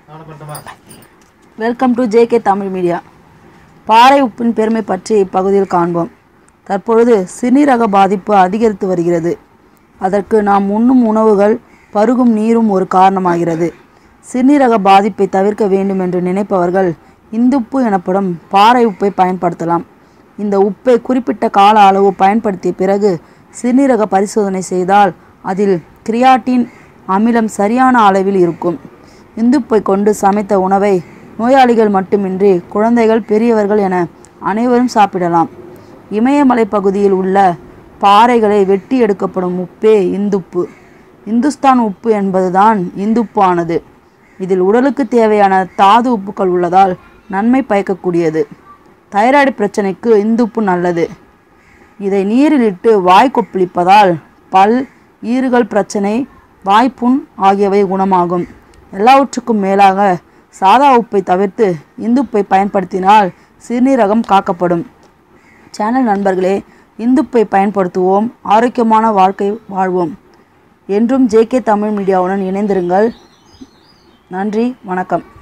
welcome to JK Tamil media பாறை உப்பின் பெருமை பற்றி இப்பகுதியில் காண்போம் தற்பொழுது சிறுநீரக பாதிப்பு அதிகரித்து வருகிறது அதற்கு நாம் உண்ணும் உணவுகள் பருகும் நீரும் ஒரு காரணமாகிறது சிறுநீரக பாதிப்பை தவிர்க்க வேண்டும் என்று நினைப்பவர்கள் இந்துப்பு எனப்படும் பாறை உப்பை பயன்படுத்தலாம் இந்த உப்பை குறிப்பிட்ட கால அளவு பயன்படுத்திய பிறகு சிறுநீரக பரிசோதனை செய்தால் அதில் கிரியாட்டின் அமிலம் சரியான அளவில் இருக்கும் இந்துப்பை கொண்டு சமைத்த உணவை நோயாளிகள் மட்டுமின்றி குழந்தைகள் பெரியவர்கள் என அனைவரும் சாப்பிடலாம் இமயமலை பகுதியில் உள்ள பாறைகளை வெட்டி எடுக்கப்படும் உப்பே இந்துப்பு இந்துஸ்தான் உப்பு என்பதுதான் இந்துப்பு ஆனது இதில் உடலுக்கு தேவையான தாது உப்புக்கள் உள்ளதால் நன்மை பயக்கக்கூடியது தைராய்டு பிரச்சனைக்கு இந்துப்பு நல்லது இதை நீரில் இட்டு வாய் கொப்பளிப்பதால் பல் ஈறுகள் பிரச்சனை வாய்ப்புண் ஆகியவை குணமாகும் எல்லாவற்றுக்கும் மேலாக சாதா உப்பை தவிர்த்து இந்துப்பை பயன்படுத்தினால் சிறுநீரகம் காக்கப்படும் சேனல் நண்பர்களே இந்துப்பை பயன்படுத்துவோம் ஆரோக்கியமான வாழ்க்கை வாழ்வோம் என்றும் ஜேகே தமிழ் மீடியாவுடன் இணைந்திருங்கள் நன்றி வணக்கம்